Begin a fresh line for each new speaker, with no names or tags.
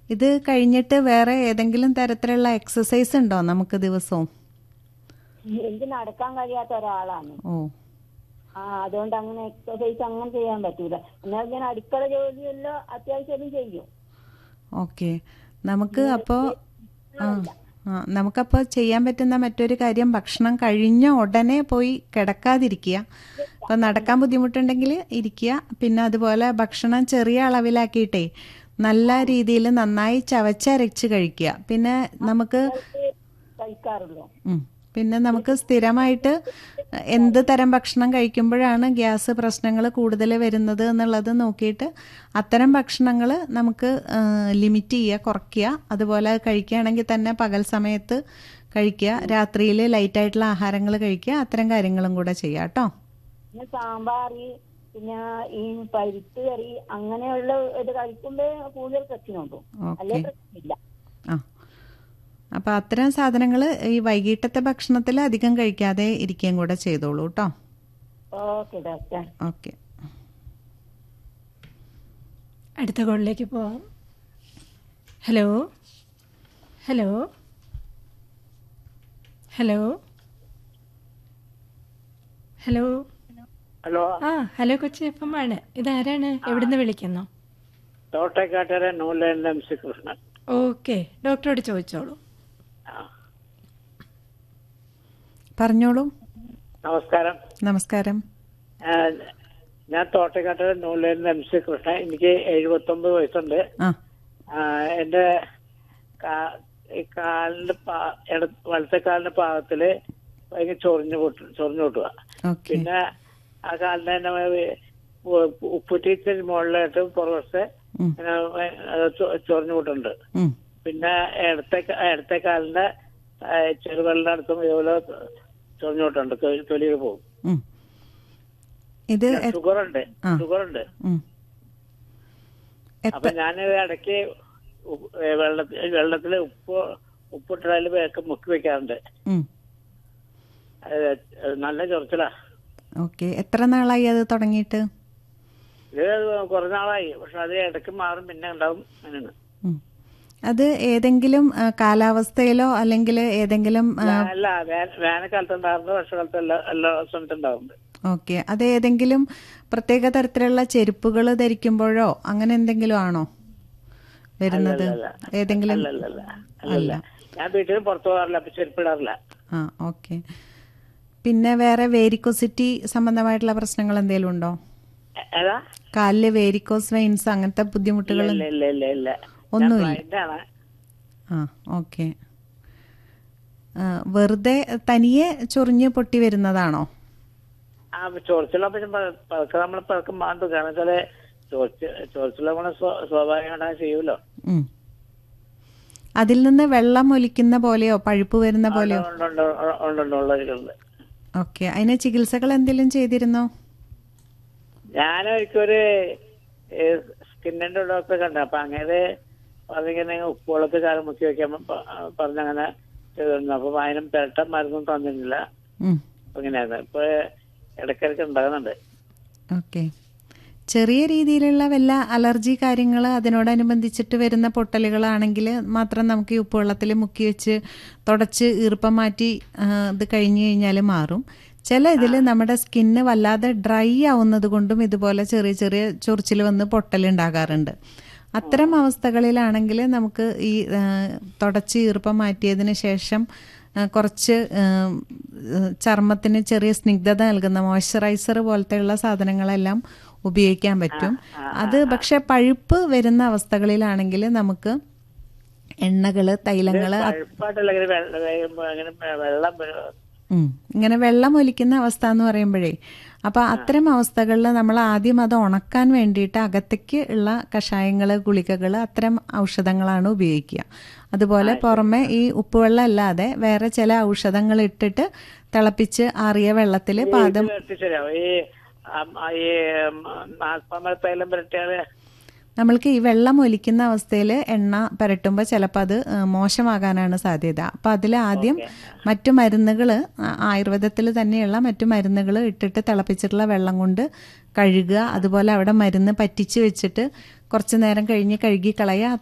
ഇത് കഴിഞ്ഞിട്ട് വേറെ ഏതെങ്കിലും തരത്തിലുള്ള എക്സസൈസ് ഉണ്ടോ നമുക്ക് ദിവസവും
എനിക്ക് നടക്കാൻ കഴിയാത്ത ഒരാളാണ്
ഓ
ആ അതുകൊണ്ട് അങ്ങനെ എക്സസൈസ് അങ്ങനെ ചെയ്യാൻ പറ്റൂല എന്നാൽ ഞാൻ അടുക്കള ജോലിയെല്ലാം അത്യാവശ്യം ചെയ്യും
ഓക്കെ നമുക്ക് അപ്പോൾ ആ ആ നമുക്കപ്പോൾ ചെയ്യാൻ പറ്റുന്ന മറ്റൊരു കാര്യം ഭക്ഷണം കഴിഞ്ഞ ഉടനെ പോയി കിടക്കാതിരിക്കുക അപ്പോൾ നടക്കാൻ ബുദ്ധിമുട്ടുണ്ടെങ്കിൽ ഇരിക്കുക പിന്നെ അതുപോലെ ഭക്ഷണം ചെറിയ അളവിലാക്കിയിട്ടേ നല്ല രീതിയിൽ നന്നായി ചവച്ചരച്ച് കഴിക്കുക പിന്നെ നമുക്ക്
കഴിക്കാറുള്ളൂ
ഉം. പിന്നെ നമുക്ക് സ്ഥിരമായിട്ട് എന്ത് തരം ഭക്ഷണം കഴിക്കുമ്പോഴാണ് ഗ്യാസ് പ്രശ്നങ്ങൾ കൂടുതൽ വരുന്നത് എന്നുള്ളത് നോക്കിയിട്ട് അത്തരം ഭക്ഷണങ്ങൾ നമുക്ക് ലിമിറ്റ് ചെയ്യുക കുറയ്ക്കുക അതുപോലെ കഴിക്കുകയാണെങ്കിൽ തന്നെ പകൽ സമയത്ത് കഴിക്കുക രാത്രിയിൽ ലൈറ്റായിട്ടുള്ള ആഹാരങ്ങൾ കഴിക്കുക അത്തരം കാര്യങ്ങളും കൂടെ ചെയ്യുക കേട്ടോ
പിന്നെ സാമ്പാറ് പിന്നെ ഈ പരിപ്പ് കറി അങ്ങനെയുള്ള ഇത് കഴിക്കുമ്പോ കൂടുതൽ പ്രശ്നമുണ്ടോ അല്ലെ
ഓക്കെ
പ്രശ്നമില്ല
ആ അപ്പോൾ അത്തരം സാധനങ്ങൾ ഈ വൈകിട്ടത്തെ ഭക്ഷണത്തിൽ അധികം കഴിക്കാതെ ഇരിക്കുകയും കൂടെ ചെയ്തോളൂ കേട്ടോ
ഓക്കെ ഡോക്ടർ
ഓക്കെ
അടുത്ത കോളിലേക്ക് പോവാം hello hello hello hello
hello
ആ ഹലോ കൊച്ചി എപ്പം ആണ് ഇതാരാണ് എവിടുന്ന് വിളിക്കുന്നു
Thottakkattara Noolendra M C Krishnan
okay ഡോക്ടറോട് ചോദിച്ചോളൂ
ആ.
പറഞ്ഞോളൂ
നമസ്കാരം
നമസ്കാരം
ആ, ഞാൻ തോട്ടക്കാട്ടര നൂലേന്ദ്ര എം സി കൃഷ്ണൻ എനിക്ക് എഴുപത്തൊമ്പത് വയസ്സുണ്ട്
ആ
ആ, എന്റെ കാ- ഈ കാലിന്റെ പാ- ഇട- വലത്തെ കാലിന്റെ ഭാഗത്തില് ഭയങ്കര ചൊറിഞ്ഞു പൊട്ടു ചൊറിഞ്ഞു പൊട്ടുക
ഓക്കെ
പിന്നെ ആ കാലിന്റെ തന്നെ വേ- ഉ- ഉപ്പുറ്റീച്ചിന് മുകളിലായിട്ട് പുറവശത്തെ
ഉം.
ഇങ്ങനെ വേ- അത് ചൊ- ചൊറിഞ്ഞു പൊട്ടുണ്ട്
ഉം.
പിന്നെ ഇടത്തെ ക- ഇടത്തെ കാലിന്റെ ആ, ചെറുവെള്ളിന്റെ അടുത്തും ഇതുപോലെ ചൊറിഞ്ഞോട്ടുണ്ട് തൊലിയിൽ പോകും
ഉം. ഇത് എ-
ഷുഗർ ഉണ്ട്
ആ.
ഷുഗർ ഉണ്ട്
ഉം.
അപ്പൊ
എത്ര
ഞാൻ ഇടയ്ക്ക് ഉപ്പ്- ഏ, വെള്ളത്തിൽ വെള്ളത്തില് ഉപ്പ് ഉപ്പിട്ടതിൽ വേക്ക് മുക്കി വെക്കാറുണ്ട്
ഉം.
അത് നല്ല ചൊറിച്ചിലാ
ഓക്കെ എത്ര നാളായി അത് തുടങ്ങിയിട്ട്
ഇത് കുറേ നാളായി പക്ഷെ അത് ഇടയ്ക്ക് മാറും പിന്നെ ഉണ്ടാവും അങ്ങനെയാണ്
ഉം. അത് ഏതെങ്കിലും ആ, കാലാവസ്ഥയിലോ അല്ലെങ്കിൽ ഏതെങ്കിലും ആ,
അല്ല വേ- വേനൽക്കാലത്ത് ഉണ്ടാകുന്നത് വർഷകാലത്ത് എല്ലാ എല്ലാ സമയത്തും ഉണ്ടാവുന്നുണ്ട്
ഓക്കെ അത് ഏതെങ്കിലും പ്രത്യേക തരത്തിലുള്ള ചെരുപ്പുകൾ ധരിക്കുമ്പോഴോ അങ്ങനെ എന്തെങ്കിലും ആണോ വരുന്നത്
അല്ലല്ല.
ഏതെങ്കിലും
അല്ലല്ല അല്ലല്ല ഞാൻ വീട്ടിൽ പുറത്തു പോകാറില്ല അപ്പൊ ചെരുപ്പിടാറില്ല
ആ ഓക്കെ പിന്നെ വേറെ വേരിക്കോസിറ്റി സംബന്ധമായിട്ടുള്ള പ്രശ്നങ്ങൾ എന്തെങ്കിലും ഉണ്ടോ
എ- ഏതാ
കാലില് വേരിക്കോസ് വെയിൻസ് അങ്ങനത്തെ ബുദ്ധിമുട്ടുകൾ
ഇല്ല ഇല്ല ഇല്ല ഇല്ല
ഒന്നുമില്ല.
ഇതാണ്
ആ ഓക്കെ വെറുതെ തനിയെ ചൊറിഞ്ഞ് പൊട്ടി വരുന്നതാണോ
ആ ചോർച്ചില പിന്നെ പ- പതുക്കെ നമ്മൾ പതുക്കെ മാറ്റും കാരണം വെച്ചാല് ചോർച്ച ചോർച്ചില നമ്മള് സ്വ- സ്വാഭാവികമായിട്ട് ചെയ്യൂലോ
ഉം. അതിൽ നിന്ന് വെള്ളം ഒലിക്കുന്ന പോലെയോ പഴുപ്പ് വരുന്ന പോലെയോ
ഉണ്ട് ഉണ്ട് ഉണ്ട് ഉണ്ട് ഉള്ളവരുണ്ട്
ഓക്കെ അതിന് ചികിത്സകൾ എന്തെങ്കിലും ചെയ്തിരുന്നോ
ഞാൻ ഒരിക്കൊരു സ്കിന്നിന്റെ ഡോക്ടറെ കണ്ടു അപ്പൊ അങ്ങനെ പറഞ്ഞിങ്ങനെ ഉപ്പുവെള്ളത്തിൽ കാലം മുക്കി വെക്കാൻ പ- പറഞ്ഞങ്ങനെ ചെയ്തിരുന്നു അപ്പൊ അതിനും പെരട്ട മരുന്നും തന്നിരുന്നില്ല
ഉം.
അപ്പൊ ഇങ്ങനെയായിരുന്നു ഇപ്പൊ ഇടയ്ക്കിടയ്ക്ക് ഉണ്ടാകുന്നുണ്ട്
ഓക്കെ ചെറിയ രീതിയിലുള്ള വല്ല അലർജി കാര്യങ്ങൾ അതിനോടനുബന്ധിച്ചിട്ട് വരുന്ന പൊട്ടലുകളാണെങ്കിൽ മാത്രം നമുക്ക് ഈ ഉപ്പുവെള്ളത്തിൽ മുക്കി വെച്ച് തുടച്ച് ഈർപ്പം മാറ്റി ആ, ഇത് കഴിഞ്ഞ് കഴിഞ്ഞാൽ മാറും ചില ഇതിൽ നമ്മുടെ സ്കിന്ന് വല്ലാതെ ഡ്രൈ ആവുന്നത് കൊണ്ടും ഇതുപോലെ ചെറിയ ചെറിയ ചൊറിച്ചിൽ വന്ന് പൊട്ടലുണ്ടാകാറുണ്ട് അത്തരം അവസ്ഥകളിലാണെങ്കിൽ നമുക്ക് ഈ ആ, തുടച്ച് ഈർപ്പം മാറ്റിയതിന് ശേഷം ആ, കുറച്ച് ആ, ചർമ്മത്തിന് ചെറിയ സ്നിഗ്ധത നൽകുന്ന മോയ്സ്ചറൈസർ പോലത്തെയുള്ള സാധനങ്ങളെല്ലാം ഉപയോഗിക്കാൻ പറ്റും അത് പക്ഷെ പഴുപ്പ് വരുന്ന അവസ്ഥകളിലാണെങ്കിൽ നമുക്ക് എണ്ണകള് തൈലങ്ങള്
പഴുപ്പായിട്ടല്ല ഇങ്ങനെ വെള്ളം അങ്ങനെ വെള്ളം വരും.
ഉം. ഇങ്ങനെ വെള്ളം ഒലിക്കുന്ന അവസ്ഥ എന്ന് പറയുമ്പോഴേ അപ്പൊ അത്തരം അവസ്ഥകളിൽ നമ്മൾ ആദ്യം അത് ഉണക്കാൻ വേണ്ടിയിട്ട് അകത്തേക്ക് ഉള്ള കഷായങ്ങൾ ഗുളികകൾ അത്തരം ഔഷധങ്ങളാണ് ഉപയോഗിക്കുക അതുപോലെ പുറമെ ഈ ഉപ്പുവെള്ളം അല്ലാതെ വേറെ ചില ഔഷധങ്ങൾ ഇട്ടിട്ട് തിളപ്പിച്ച് ആറിയ വെള്ളത്തിൽ പാദം
ഇത് എത്തിച്ചേരാം ഈ ആം, ഈ നാൽപ്പമര തൈലം പുരട്ടിയാല്
നമ്മൾക്ക് ഈ വെള്ളം ഒലിക്കുന്ന അവസ്ഥയിൽ എണ്ണ പുരട്ടുമ്പോൾ ചിലപ്പോൾ അത് ആ, മോശമാകാനാണ് സാധ്യത അപ്പം അതിൽ ആദ്യം മറ്റു മരുന്നുകൾ ആയുർവേദത്തിൽ തന്നെയുള്ള മറ്റു മരുന്നുകൾ ഇട്ടിട്ട് തിളപ്പിച്ചിട്ടുള്ള വെള്ളം കൊണ്ട് കഴുകുക അതുപോലെ അവിടെ മരുന്ന് പറ്റിച്ച് വെച്ചിട്ട് കുറച്ച് നേരം കഴിഞ്ഞ് കഴുകി കളയുക